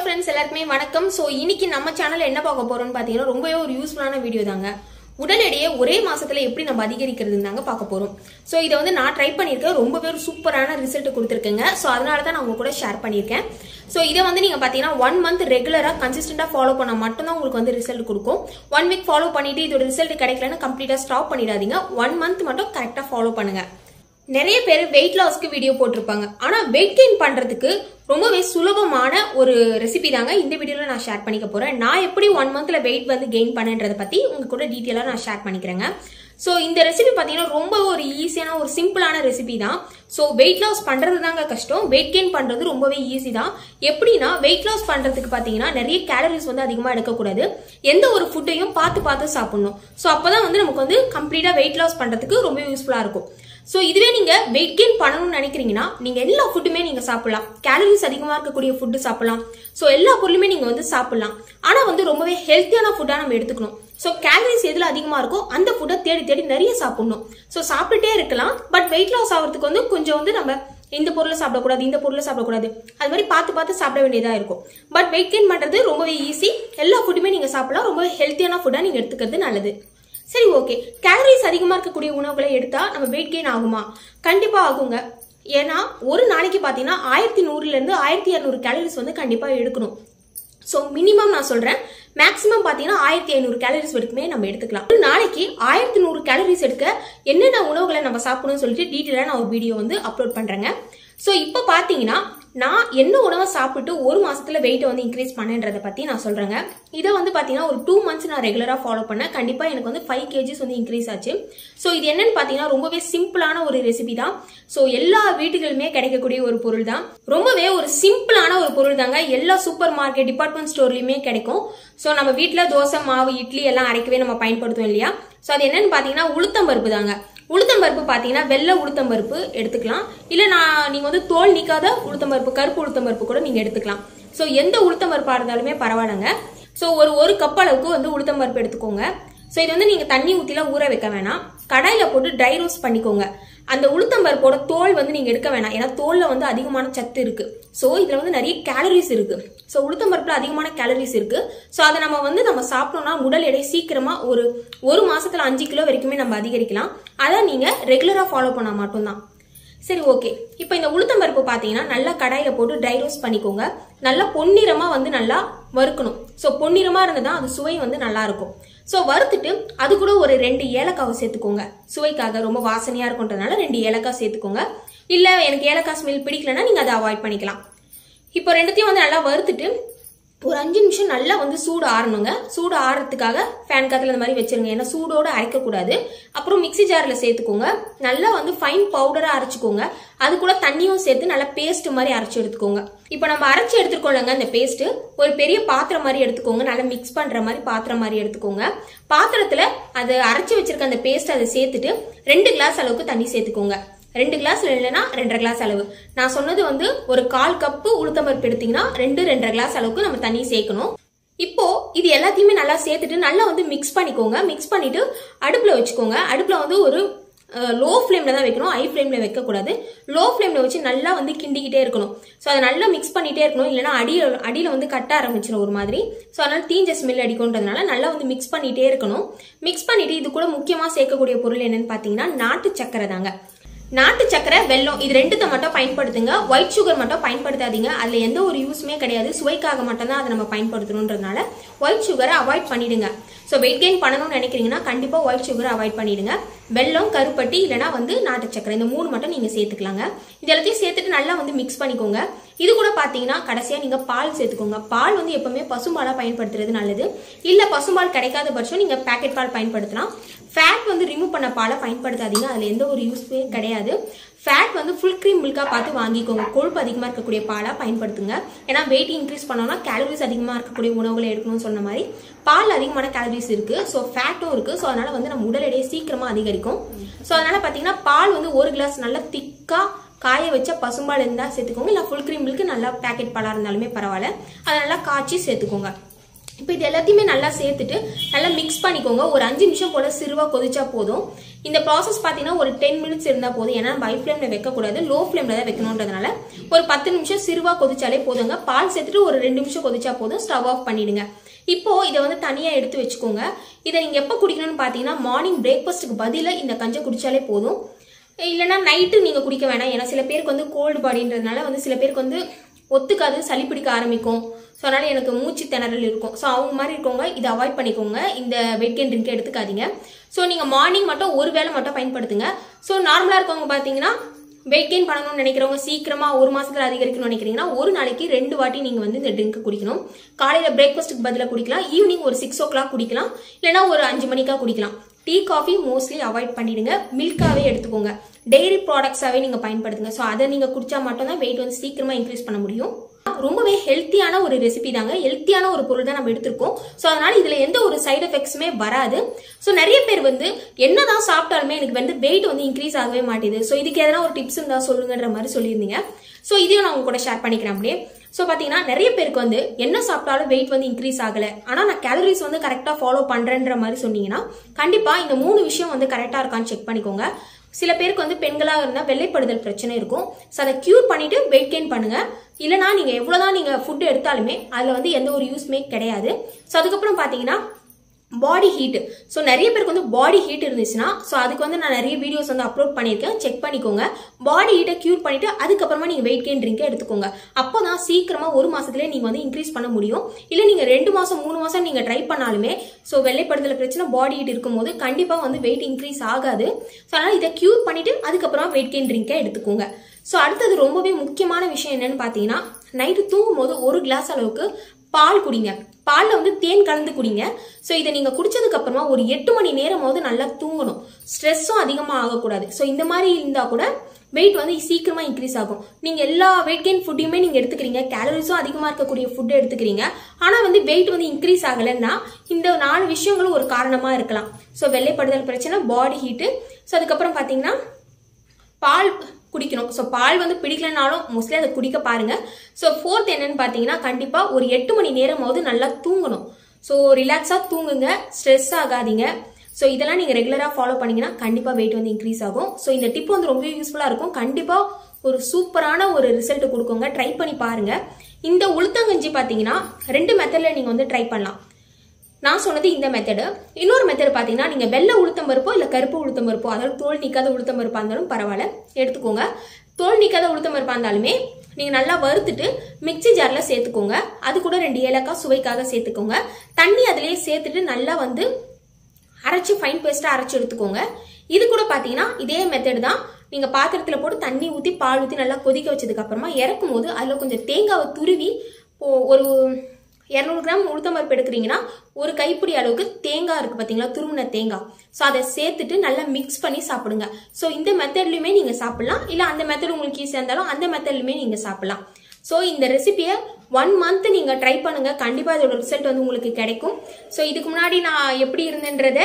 friends எல்லாருக்குமே வணக்கம் so இன்னைக்கு நம்ம சேனல்ல என்ன பார்க்க போறோம்னு பார்த்தீங்கன்னா ரொம்பவே ஒரு யூஸ்ஃபுல்லான வீடியோ தாங்க உடல் எடையை ஒரே மாசத்துல எப்படி நம்ம அதிகரிக்கிறதுன்னு தாங்க பார்க்க போறோம் ஸோ இதை வந்து நான் ட்ரை பண்ணியிருக்கேன் ரொம்பவே ஒரு சூப்பரான ரிசல்ட் கொடுத்துருக்கேங்க ஸோ அதனால தான் நான் உங்க கூட ஷேர் பண்ணியிருக்கேன் ஸோ இதை வந்து நீங்க பார்த்தீங்கன்னா ஒன் மந்த் ரெகுலரா கன்சிஸ்டண்டா ஃபாலோ பண்ணா மட்டும்தான் உங்களுக்கு வந்து ரிசல்ட் கொடுக்கும் ஒன் வீக் ஃபாலோ பண்ணிட்டு இதோட ரிசல்ட் கிடைக்கலன்னு கம்ப்ளீட்டா ஸ்டாப் பண்ணிடாதீங்க ஒன் மந்த் மட்டும் கரெக்டா ஃபாலோ பண்ணுங்க நிறைய பேர் வெயிட் லாஸ்க்கு வீடியோ போட்டிருப்பாங்க ஆனா வெயிட் கெயின் பண்றதுக்கு ரொம்பவே சுலபமான ஒரு ரெசிபி தாங்க இந்த வீடியோல நான் ஷேர் பண்ணிக்க போறேன் நான் எப்படி ஒன் மந்த்ல வெயிட் வந்து கெயின் பண்ணேன்றத பத்தி உங்க கூட டீட்டெயிலா நான் ஷேர் பண்ணிக்கிறேங்க ஸோ இந்த ரெசிபி பார்த்தீங்கன்னா ரொம்ப ஒரு ஈஸியான ஒரு சிம்பிளான ரெசிபி தான் ஸோ வெயிட் லாஸ் பண்ணுறது தாங்க கஷ்டம் வெயிட் கெயின் பண்ணுறது ரொம்பவே ஈஸி தான் எப்படின்னா வெயிட் லாஸ் பண்ணுறதுக்கு பார்த்தீங்கன்னா நிறைய கேலரிஸ் வந்து அதிகமாக எடுக்கக்கூடாது எந்த ஒரு ஃபுட்டையும் பார்த்து பார்த்து சாப்பிடணும் ஸோ அப்போ தான் வந்து நமக்கு வந்து கம்ப்ளீட்டாக வெயிட் லாஸ் பண்ணுறதுக்கு ரொம்ப யூஸ்ஃபுல்லாக இருக்கும் ஸோ இதுவே நீங்க வெயிட் கெயின் பண்ணணும்னு நினைக்கிறீங்கன்னா நீங்க எல்லா ஃபுட்டுமே நீங்க சாப்பிடலாம் கேலரிஸ் அதிகமா இருக்கக்கூடிய ஃபுட்டு சாப்பிடலாம் ஸோ எல்லா பொருளுமே நீங்க வந்து சாப்பிடலாம் ஆனா வந்து ரொம்பவே ஹெல்த்தியான ஃபுட்டா நம்ம எடுத்துக்கணும் ஸோ கேலரிஸ் எதுல அதிகமா இருக்கோ அந்த ஃபுட்டை தேடி தேடி நிறைய சாப்பிடணும் ஸோ சாப்பிட்டுட்டே இருக்கலாம் பட் வெயிட் லாஸ் ஆகிறதுக்கு வந்து கொஞ்சம் வந்து நம்ம இந்த பொருளை சாப்பிடக்கூடாது இந்த பொருளை சாப்பிடக்கூடாது அது மாதிரி பார்த்து பார்த்து சாப்பிட வேண்டியதா இருக்கும் பட் வெயிட் கெயின் பண்றது ரொம்பவே ஈஸி எல்லா ஃபுட்டுமே நீங்க சாப்பிடலாம் ரொம்ப ஹெல்த்தியான ஃபுட்டா நீங்க எடுத்துக்கிறது நல்லது சரி ஓகே கேலரிஸ் அதிகமாக இருக்கக்கூடிய உணவுகளை எடுத்தா நம்ம வெயிட் கெயின் ஆகுமா கண்டிப்பா ஆகுங்க ஏன்னா ஒரு நாளைக்கு பார்த்தீங்கன்னா ஆயிரத்தி நூறுலேருந்து ஆயிரத்தி இரநூறு கேலரிஸ் வந்து கண்டிப்பாக எடுக்கணும் ஸோ மினிமம் நான் சொல்கிறேன் மேக்ஸிமம் பார்த்தீங்கன்னா ஆயிரத்தி ஐநூறு கேலரிஸ் வரைக்குமே நம்ம எடுத்துக்கலாம் ஒரு நாளைக்கு ஆயிரத்தி நூறு கேலரிஸ் எடுக்க என்னென்ன உணவுகளை நம்ம சாப்பிடணும்னு சொல்லிட்டு டீட்டெயிலாக நான் ஒரு வீடியோ வந்து அப்லோட் பண்ணுறேங்க ஸோ இப்போ பார்த்தீங்கன்னா நான் என்ன உணவை சாப்பிட்டு ஒரு மாசத்துல வெயிட்டை வந்து இன்க்ரீஸ் பண்ணேன்றதை பத்தி நான் சொல்றேங்க இதை வந்து பாத்தீங்கன்னா ஒரு டூ மந்த்ஸ் நான் ரெகுலரா ஃபாலோ பண்ணேன் கண்டிப்பா எனக்கு வந்து ஃபைவ் கேஜிஸ் வந்து இன்க்ரீஸ் ஆச்சு ஸோ இது என்னன்னு பாத்தீங்கன்னா ரொம்பவே சிம்பிளான ஒரு ரெசிபி தான் ஸோ எல்லா வீட்டுகளுமே கிடைக்கக்கூடிய ஒரு பொருள் தான் ரொம்பவே ஒரு சிம்பிளான ஒரு பொருள் தாங்க எல்லா சூப்பர் மார்க்கெட் டிபார்ட்மெண்ட் ஸ்டோர்லயுமே கிடைக்கும் ஸோ நம்ம வீட்டில் தோசை மாவு இட்லி எல்லாம் அரைக்கவே நம்ம பயன்படுத்துவோம் இல்லையா ஸோ அது என்னன்னு பாத்தீங்கன்னா உளுத்தம் பருப்பு தாங்க உளுத்தம்பருப்பு பார்த்தீங்கன்னா வெள்ளை உளுத்தம்பருப்பு எடுத்துக்கலாம் இல்லை நான் நீங்கள் வந்து தோல் நீக்காத உளுத்தம்பருப்பு கருப்பு உளுத்தம்பருப்பு கூட நீங்கள் எடுத்துக்கலாம் ஸோ எந்த உளுத்தம்பருப்பாக இருந்தாலுமே பரவாயில்லைங்க ஸோ ஒரு ஒரு கப் அளவுக்கு வந்து உளுத்தம்பருப்பு எடுத்துக்கோங்க ஸோ இது வந்து நீங்கள் தண்ணி ஊற்றிலாம் ஊற வைக்க வேணாம் கடாயில் போட்டு ட்ரை ரோஸ்ட் பண்ணிக்கோங்க அந்த உளுத்தம்பருப்போட தோல் வந்து நீங்கள் எடுக்க வேணாம் ஏன்னா தோலில் வந்து அதிகமான சத்து இருக்கு ஸோ இதில் வந்து நிறைய கேலரிஸ் இருக்கு ஸோ உளுத்தம்பருப்பில் அதிகமான கேலரிஸ் இருக்கு ஸோ அதை நம்ம வந்து நம்ம சாப்பிட்டோம்னா உடல் எடை சீக்கிரமா ஒரு ஒரு மாசத்துல அஞ்சு கிலோ வரைக்குமே நம்ம அதிகரிக்கலாம் அதை நீங்க ரெகுலரா ஃபாலோ பண்ணா மட்டும்தான் சரி ஓகே இப்போ இந்த உளுத்தம்பருப்பு பார்த்தீங்கன்னா நல்லா கடாயில போட்டு ட்ரை ரோஸ்ட் பண்ணிக்கோங்க நல்லா பொன்னிறமா வந்து நல்லா வறுக்கணும் ஸோ பொன்னிறமா இருந்தால் அது சுவை வந்து நல்லா இருக்கும் ஸோ வறுத்துட்டு அது கூட ஒரு ரெண்டு ஏலக்காவை சேர்த்துக்கோங்க சுவைக்காக ரொம்ப வாசனையா இருக்குன்றதுனால ரெண்டு ஏலக்காய் சேர்த்துக்கோங்க இல்லை எனக்கு ஏலக்காய் ஸ்மெல் பிடிக்கலன்னா நீங்கள் அதை அவாய்ட் பண்ணிக்கலாம் இப்போ ரெண்டுத்தையும் வந்து நல்லா வறுத்துட்டு ஒரு அஞ்சு நிமிஷம் நல்லா வந்து சூடு ஆறணுங்க சூடு ஆறதுக்காக ஃபேன் காத்துல இந்த மாதிரி வச்சிருங்க ஏன்னா சூடோட அரைக்கக்கூடாது அப்புறம் மிக்சி ஜாரில் சேர்த்துக்கோங்க நல்லா வந்து ஃபைன் பவுடராக அரைச்சிக்கோங்க அது கூட தண்ணியும் சேர்த்து நல்லா பேஸ்ட் மாதிரி அரைச்சி எடுத்துக்கோங்க இப்போ நம்ம அரைச்சி எடுத்துக்கோங்க இந்த பேஸ்ட் ஒரு பெரிய பாத்திரம் மாதிரி எடுத்துக்கோங்க நல்லா மிக்ஸ் பண்ற மாதிரி பாத்திரம் மாதிரி எடுத்துக்கோங்க பாத்திரத்துல அது அரைச்சி வச்சிருக்க அந்த பேஸ்ட் அதை சேர்த்துட்டு ரெண்டு கிளாஸ் அளவுக்கு தண்ணி சேர்த்துக்கோங்க ரெண்டு கிளாஸ் இல்லைன்னா ரெண்டரை கிளாஸ் அளவு நான் சொன்னது வந்து ஒரு கால் கப்பு உளுத்தம்பருப்பு எடுத்தீங்கன்னா ரெண்டு ரெண்டரை கிளாஸ் அளவுக்கு நம்ம தண்ணி சேர்க்கணும் இப்போ இது எல்லாத்தையுமே நல்லா சேர்த்துட்டு நல்லா வந்து மிக்ஸ் பண்ணிக்கோங்க மிக்ஸ் பண்ணிட்டு அடுப்புல வச்சுக்கோங்க அடுப்புல வந்து ஒரு லோ ஃப்ளேம்ல தான் வைக்கணும் ஹை ஃப்ளேம்ல வைக்கக்கூடாது லோ ஃப்ளேம்ல வச்சு நல்லா வந்து கிண்டிக்கிட்டே இருக்கணும் ஸோ அதை நல்லா மிக்ஸ் பண்ணிட்டே இருக்கணும் இல்லைன்னா அடியில் அடியில் வந்து கட்ட ஆரம்பிச்சிடும் ஒரு மாதிரி ஸோ அதனால தீஞ்ச ஸ்மெல் அடிக்கும்ன்றதுனால நல்லா வந்து மிக்ஸ் பண்ணிட்டே இருக்கணும் மிக்ஸ் பண்ணிட்டு இது கூட முக்கியமாக சேர்க்கக்கூடிய பொருள் என்னன்னு பார்த்தீங்கன்னா நாட்டு சக்கரை தாங்க நாட்டு சக்கரை வெல்லம் இது ரெண்டுத்தை மட்டும் பயன்படுத்துங்க ஒயிட் சுகர் மட்டும் பயன்படுத்தாதீங்க அதுல எந்த ஒரு யூஸுமே கிடையாது சுவைக்காக மட்டும் தான் அதை நம்ம பயன்படுத்தணுன்றதுனால ஒயிட் சுகரை அவாய்ட் பண்ணிடுங்க ஸோ வெயிட் கெயின் பண்ணணும்னு நினைக்கிறீங்கன்னா கண்டிப்பா ஒயிட் சுகரை அவாய்ட் பண்ணிடுங்க வெல்லம் கருப்பட்டி இல்லைனா வந்து நாட்டு சக்கரை இந்த மூணு மட்டும் நீங்க சேர்த்துக்கலாங்க இது எல்லாத்தையும் சேர்த்துட்டு நல்லா வந்து மிக்ஸ் பண்ணிக்கோங்க இது கூட பாத்தீங்கன்னா கடைசியா நீங்க பால் சேர்த்துக்கோங்க பால் வந்து எப்பவுமே பசும்பாலா பயன்படுத்துறது நல்லது இல்ல பசும்பால் கிடைக்காத பட்சம் நீங்க பேக்கெட் பால் பயன்படுத்தலாம் ஃபேட் வந்து ரிமூவ் பண்ண பாலை பயன்படுத்தாதீங்க அதில் எந்த ஒரு யூஸ்மே கிடையாது ஃபேட் வந்து ஃபுல் க்ரீம் மில்காக பார்த்து வாங்கிக்கோங்க கொழுப்பு அதிகமாக இருக்கக்கூடிய பாலாக பயன்படுத்துங்க ஏன்னா வெயிட் இன்க்ரீஸ் பண்ணோம்னா கேலரிஸ் அதிகமாக இருக்கக்கூடிய உணவுகளை எடுக்கணும்னு சொன்ன மாதிரி பால் அதிகமான கேலரிஸ் இருக்கு ஸோ ஃபேட்டும் இருக்கு ஸோ அதனால வந்து நம்ம உடல் எடையை சீக்கிரமாக அதிகரிக்கும் ஸோ அதனால பார்த்தீங்கன்னா பால் வந்து ஒரு கிளாஸ் நல்லா திக்காக காய வச்ச பசும்பால் இருந்தால் சேர்த்துக்கோங்க இல்லை ஃபுல் க்ரீம் மில்க் நல்லா பேக்கெட் பாலாக இருந்தாலுமே பரவாயில்ல அதை நல்லா காய்ச்சி சேர்த்துக்கோங்க இப்போ இது எல்லாத்தையுமே நல்லா சேர்த்துட்டு நல்லா மிக்ஸ் பண்ணிக்கோங்க ஒரு அஞ்சு நிமிஷம் போல சிறுவா கொதிச்சா போதும் இந்த ப்ராசஸ் பார்த்தீங்கன்னா ஒரு டென் மினிட்ஸ் இருந்தால் போதும் ஏன்னா நம்ம ஹை ஃப்ளேமில் வைக்கக்கூடாது லோ ஃப்ளேமில் தான் வைக்கணுன்றதுனால ஒரு பத்து நிமிஷம் சிறுவா கொதிச்சாலே போதுங்க பால் சேர்த்துட்டு ஒரு ரெண்டு நிமிஷம் கொதிச்சா போதும் ஸ்டவ் ஆஃப் பண்ணிடுங்க இப்போ இதை வந்து தனியாக எடுத்து வச்சுக்கோங்க இதை நீங்கள் எப்போ குடிக்கணும்னு பார்த்தீங்கன்னா மார்னிங் பிரேக்ஃபாஸ்ட்டுக்கு பதிலாக இந்த கஞ்சை குடிச்சாலே போதும் இல்லைன்னா நைட்டு நீங்கள் குடிக்க வேணாம் ஏன்னா சில பேருக்கு வந்து கோல்டு பாடின்றதுனால வந்து சில பேருக்கு வந்து ஒத்துக்காது சளி பிடிக்க ஆரம்பிக்கும் ஸோ அதனால எனக்கு மூச்சு திணறல் இருக்கும் ஸோ அவங்க மாதிரி இருக்கவங்க இதை அவாய்ட் பண்ணிக்கோங்க இந்த வெயிட் கெயின் ட்ரிங்க் எடுத்துக்காதீங்க ஸோ நீங்கள் மார்னிங் மட்டும் ஒரு வேளை மட்டும் பயன்படுத்துங்க ஸோ நார்மலாக இருக்கவங்க பார்த்தீங்கன்னா வெயிட் கெயின் பண்ணணும்னு நினைக்கிறவங்க சீக்கிரமா ஒரு மாசத்துல அதிகரிக்கணும்னு நினைக்கிறீங்கன்னா ஒரு நாளைக்கு ரெண்டு வாட்டி நீங்க வந்து இந்த ட்ரிங்க் குடிக்கணும் காலையில பிரேக்ஃபாஸ்ட்டுக்கு பதிலாக குடிக்கலாம் ஈவினிங் ஒரு சிக்ஸ் ஓ கிளாக் குடிக்கலாம் இல்லைன்னா ஒரு அஞ்சு மணிக்கா குடிக்கலாம் டீ காஃபி மோஸ்ட்லி அவாய்ட் பண்ணிடுங்க மில்காவே எடுத்துக்கோங்க டெய்ரி ப்ராடக்ட்ஸாவே நீங்க பயன்படுத்துங்க ஸோ அதை நீங்க குடிச்சா மட்டும் தான் வெயிட் வந்து சீக்கிரமா இன்க்ரீஸ் பண்ண முடியும் ரொம்பவே ஹெல்த்தியான ஒரு ரெசிபி தாங்க ஹெல்த்தியான ஒரு பொருள் தான் நம்ம எடுத்திருக்கோம் ஸோ அதனால இதுல எந்த ஒரு சைடு எஃபெக்ட்ஸுமே வராது ஸோ நிறைய பேர் வந்து என்னதான் சாப்பிட்டாலுமே எனக்கு வந்து வெயிட் வந்து இன்க்ரீஸ் ஆகவே மாட்டேது ஸோ இதுக்கு எதனா ஒரு டிப்ஸ் இருந்தா சொல்லுங்கன்ற மாதிரி சொல்லியிருந்தீங்க ஸோ இதையும் நான் உங்க கூட ஷேர் பண்ணிக்கிறேன் அப்படியே ஸோ பார்த்தீங்கன்னா நிறைய பேருக்கு வந்து என்ன சாப்பிட்டாலும் வெயிட் வந்து இன்க்ரீஸ் ஆகலை ஆனால் நான் கேலரிஸ் வந்து கரெக்டாக ஃபாலோ பண்ணுறேன்ற மாதிரி சொன்னீங்கன்னா கண்டிப்பாக இந்த மூணு விஷயம் வந்து கரெக்டாக இருக்கான்னு செக் பண்ணிக்கோங்க சில பேருக்கு வந்து பெண்களாக இருந்தால் வெள்ளைப்படுதல் பிரச்சனை இருக்கும் ஸோ அதை க்யூர் பண்ணிட்டு வெயிட் கெயின் பண்ணுங்க இல்லைனா நீங்கள் எவ்வளோதான் நீங்கள் ஃபுட் எடுத்தாலுமே அதில் வந்து எந்த ஒரு யூஸ்மே கிடையாது ஸோ அதுக்கப்புறம் பார்த்தீங்கன்னா பாடி ஹீட் ஸோ நிறைய பேருக்கு வந்து பாடி ஹீட் இருந்துச்சுன்னா ஸோ அதுக்கு வந்து நான் நிறைய வீடியோஸ் வந்து அப்லோட் பண்ணியிருக்கேன் செக் பண்ணிக்கோங்க பாடி ஹீட்டை க்யூர் பண்ணிட்டு அதுக்கப்புறமா நீங்கள் வெயிட் கெயின் ட்ரிங்கை எடுத்துக்கோங்க அப்போ தான் சீக்கிரமா ஒரு மாசத்துலேயே நீங்கள் வந்து இன்க்ரீஸ் பண்ண முடியும் இல்லை நீங்கள் ரெண்டு மாசம் மூணு மாசம் நீங்கள் ட்ரை பண்ணாலுமே ஸோ வெள்ளைப்படுதல பிரச்சனை பாடி ஹீட் இருக்கும்போது கண்டிப்பாக வந்து வெயிட் இன்க்ரீஸ் ஆகாது ஸோ அதனால் இதை க்யூர் பண்ணிட்டு அதுக்கப்புறமா வெயிட் கெயின் ட்ரிங்கை எடுத்துக்கோங்க ஸோ அடுத்தது ரொம்பவே முக்கியமான விஷயம் என்னன்னு பார்த்தீங்கன்னா நைட்டு தூங்கும் போது ஒரு கிளாஸ் அளவுக்கு பால் குடிங்க பால்ல வந்து தேன் கலந்து குடிங்க ஸோ இதை நீங்க குடிச்சதுக்கு அப்புறமா ஒரு எட்டு மணி நேரமாவது நல்லா தூங்கணும் ஸ்ட்ரெஸ்ஸும் அதிகமா ஆகக்கூடாது ஸோ இந்த மாதிரி இருந்தா கூட வெயிட் வந்து சீக்கிரமா இன்க்ரீஸ் ஆகும் நீங்க எல்லா வெயிட் கெயின் ஃபுட்டையுமே நீங்க எடுத்துக்கிறீங்க கேலரிஸும் அதிகமா இருக்கக்கூடிய ஃபுட் எடுத்துக்கிறீங்க ஆனா வந்து வெயிட் வந்து இன்க்ரீஸ் ஆகலைன்னா இந்த நாலு விஷயங்களும் ஒரு காரணமா இருக்கலாம் ஸோ வெள்ளைப்படுதல் பிரச்சனை பாடி ஹீட்டு ஸோ அதுக்கப்புறம் பாத்தீங்கன்னா பால் குடிக்கணும் ஸோ பால் வந்து பிடிக்கலனாலும் மோஸ்ட்லி அதை குடிக்க பாருங்க ஸோ ஃபோர்த் என்னன்னு பார்த்தீங்கன்னா கண்டிப்பாக ஒரு எட்டு மணி நேரமாவது நல்லா தூங்கணும் ஸோ ரிலாக்ஸாக தூங்குங்க ஸ்ட்ரெஸ் ஆகாதீங்க ஸோ இதெல்லாம் நீங்கள் ரெகுலராக ஃபாலோ பண்ணீங்கன்னா கண்டிப்பாக வெயிட் வந்து இன்க்ரீஸ் ஆகும் ஸோ இந்த டிப் வந்து ரொம்ப யூஸ்ஃபுல்லாக இருக்கும் கண்டிப்பாக ஒரு சூப்பரான ஒரு ரிசல்ட் கொடுக்குங்க ட்ரை பண்ணி பாருங்க இந்த உளுத்தங்கஞ்சி பார்த்தீங்கன்னா ரெண்டு மெத்தடில் நீங்கள் வந்து ட்ரை பண்ணலாம் நான் சொன்னது இந்த மெத்தடு இன்னொரு மெத்தட் பார்த்தீங்கன்னா நீங்கள் வெள்ளை உளுத்தம் பருப்போ இல்லை கருப்பு உளுத்தம் பருப்போ அதாவது தோல் நீக்காத உளுத்தம் பருப்பா இருந்தாலும் பரவாயில்ல எடுத்துக்கோங்க தோல் நீக்காத உளுத்தம் பருப்பா இருந்தாலுமே நீங்கள் நல்லா வறுத்துட்டு மிக்ஸி ஜாரில் சேர்த்துக்கோங்க அது கூட ரெண்டு ஏலக்காய் சுவைக்காக சேர்த்துக்கோங்க தண்ணி அதிலேயே சேர்த்துட்டு நல்லா வந்து அரைச்சி ஃபைன் பேஸ்ட்டாக அரைச்சி எடுத்துக்கோங்க இது கூட பார்த்தீங்கன்னா இதே மெத்தட் தான் நீங்கள் பாத்திரத்தில் போட்டு தண்ணி ஊற்றி பால் ஊற்றி நல்லா கொதிக்க வச்சதுக்கு அப்புறமா இறக்கும் போது அதில் கொஞ்சம் தேங்காவை துருவி ஒ- ஒரு இரநூறு கிராம் உளுத்தம்பருப்பு எடுக்கிறீங்கன்னா ஒரு கைப்பிடி அளவுக்கு தேங்காய் இருக்கு பார்த்தீங்களா துருவின தேங்காய் ஸோ அதை சேர்த்துட்டு நல்லா மிக்ஸ் பண்ணி சாப்பிடுங்க ஸோ இந்த மெத்தட்லையுமே நீங்கள் சாப்பிடலாம் இல்லை அந்த மெத்தட் உங்களுக்கு ஈஸியாக இருந்தாலும் அந்த மெத்தட்லையுமே நீங்கள் சாப்பிடலாம் ஸோ இந்த ரெசிபியை ஒன் மந்த் நீங்கள் ட்ரை பண்ணுங்க கண்டிப்பாக இதோட ரிசல்ட் வந்து உங்களுக்கு கிடைக்கும் ஸோ இதுக்கு முன்னாடி நான் எப்படி இருந்தேன்றதை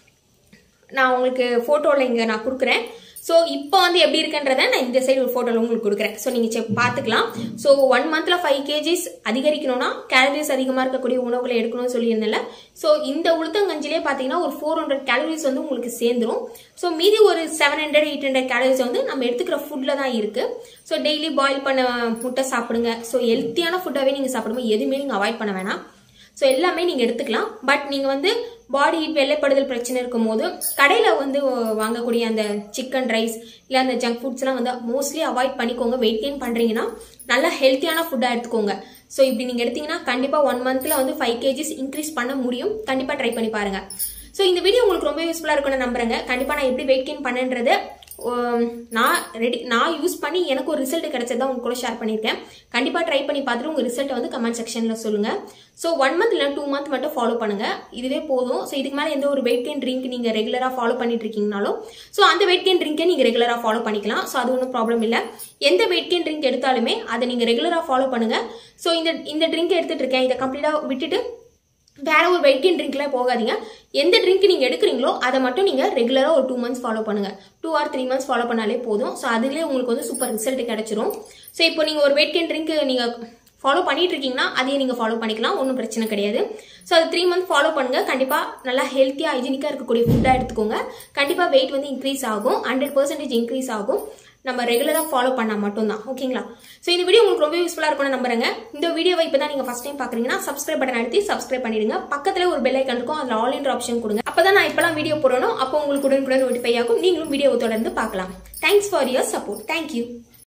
நான் உங்களுக்கு ஃபோட்டோவில் இங்கே நான் கொடுக்குறேன் ஸோ இப்போ வந்து எப்படி இருக்குன்றதை நான் இந்த சைடு ஒரு ஃபோட்டோவில் உங்களுக்கு கொடுக்குறேன் ஸோ நீங்கள் செக் பார்த்துக்கலாம் ஸோ ஒன் மந்த்தில் ஃபைவ் கேஜிஸ் அதிகரிக்கணும்னா கேலரிஸ் அதிகமாக இருக்கக்கூடிய உணவுகளை எடுக்கணும்னு சொல்லியிருந்தேன்ல ஸோ இந்த உளுத்தங்கஞ்சிலே பார்த்தீங்கன்னா ஒரு ஃபோர் ஹண்ட்ரட் கேலரிஸ் வந்து உங்களுக்கு சேர்ந்துரும் ஸோ மீதி ஒரு seven hundred eight hundred calories வந்து நம்ம எடுத்துக்கிற ஃபுட்டில் தான் இருக்குது ஸோ டெய்லி பாயில் பண்ண முட்டை சாப்பிடுங்க ஸோ ஹெல்த்தியான ஃபுட்டாகவே நீங்கள் சாப்பிடும்போது எதுவுமே நீங்கள் அவாய்ட் பண்ண வேணாம் ஸோ எல்லாமே நீங்கள் எடுத்துக்கலாம் பட் நீங்கள் வந்து பாடி ஹீட் வெள்ளைப்படுதல் பிரச்சனை இருக்கும்போது கடையில் வந்து வாங்கக்கூடிய அந்த சிக்கன் ரைஸ் இல்லை அந்த ஜங்க் ஃபுட்ஸ்லாம் வந்து மோஸ்ட்லி அவாய்ட் பண்ணிக்கோங்க வெயிட் கெயின் பண்ணுறீங்கன்னா நல்லா ஹெல்த்தியான ஃபுட்டாக எடுத்துக்கோங்க ஸோ இப்படி நீங்கள் எடுத்தீங்கன்னா கண்டிப்பாக ஒன் மந்த்தில் வந்து ஃபைவ் கேஜிஸ் இன்க்ரீஸ் பண்ண முடியும் கண்டிப்பாக ட்ரை பண்ணி பாருங்க ஸோ இந்த வீடியோ உங்களுக்கு ரொம்ப யூஸ்ஃபுல்லாக இருக்கும்னு நம்புறேங்க கண்டிப்பாக நான் எப்படி வெயிட் கெயின் பண்ணேன்றது உம், நான் ரெடி நான் யூஸ் பண்ணி எனக்கு ஒரு ரிசல்ட் கிடைச்சதா உங்க கூட ஷேர் பண்ணியிருக்கேன் கண்டிப்பாக ட்ரை பண்ணி பார்த்துட்டு உங்கள் ரிசல்ட்டை வந்து கமெண்ட் செக்ஷனில் சொல்லுங்கள் ஸோ ஒன் மந்த் இல்லை டூ மந்த் மட்டும் ஃபாலோ பண்ணுங்க இதுவே போதும் ஸோ இதுக்கு மேலே எந்த ஒரு வெயிட் கெயின் ட்ரிங்க் நீங்கள் ரெகுலராக ஃபாலோ பண்ணிட்டு இருக்கீங்கனாலும் ஸோ அந்த வெயிட் கெயின் ட்ரிங்கை நீங்கள் ரெகுலராக ஃபாலோ பண்ணிக்கலாம் ஸோ அது ஒன்றும் ப்ராப்ளம் இல்லை எந்த வெயிட் கெயின் ட்ரிங்க் எடுத்தாலுமே அதை நீங்கள் ரெகுலராக ஃபாலோ பண்ணுங்க ஸோ இந்த இந்த ட்ரிங்க் எடுத்துட்டு இருக்கேன் இதை கம்ப்ளீட்டாக விட்டுட்டு வேற ஒரு வெயிட் கெயின் ட்ரிங்க்ல போகாதீங்க எந்த ட்ரிங்க் நீங்க எடுக்கிறீங்களோ அதை மட்டும் நீங்க ரெகுலரா ஒரு டூ மந்த்ஸ் ஃபாலோ பண்ணுங்க two or three months follow பண்ணாலே போதும் ஸோ அதுலேயே உங்களுக்கு வந்து சூப்பர் ரிசல்ட் கிடைச்சிரும் ஸோ இப்போ நீங்க ஒரு வெயிட் கெயின் ட்ரிங்க் நீங்க ஃபாலோ பண்ணிட்டு இருக்கீங்கன்னா அதையும் நீங்க ஃபாலோ பண்ணிக்கலாம் ஒன்றும் பிரச்சனை கிடையாது ஸோ அது த்ரீ மந்த் ஃபாலோ பண்ணுங்க கண்டிப்பா நல்லா ஹெல்த்தியா ஹைஜீனிக்கா இருக்கக்கூடிய ஃபுட்டா எடுத்துக்கோங்க கண்டிப்பா வெயிட் வந்து இன்க்ரீஸ் ஆகும் ஹண்ட்ரட் பர்சன்டேஜ் இன்க்ரீஸ் ஆகும் நம்ம ரெகுலராக ஃபாலோ பண்ணால் மட்டும்தான் ஓகேங்களா ஸோ இந்த வீடியோ உங்களுக்கு ரொம்ப யூஸ்ஃபுல்லாக இருக்கும்னு நம்புறேங்க இந்த வீடியோவை இப்போ தான் நீங்கள் ஃபஸ்ட் டைம் பார்க்குறீங்கன்னா சப்ஸ்கிரைப் பட்டன் அழுத்தி சப்ஸ்கிரைப் பண்ணிடுங்க பக்கத்தில் ஒரு பெல் ஐக்கன் இருக்கும் அதில் ஆல் இன்டர் ஆப்ஷன் கொடுங்க அப்போ தான் நான் இப்போலாம் வீடியோ போடணும் அப்போ உங்களுக்கு உடனுக்குடன் நோட்டிஃபை ஆகும் நீங்களும் வீடியோவை தொடர்ந்து பார்க்கலாம் thanks for your support thank you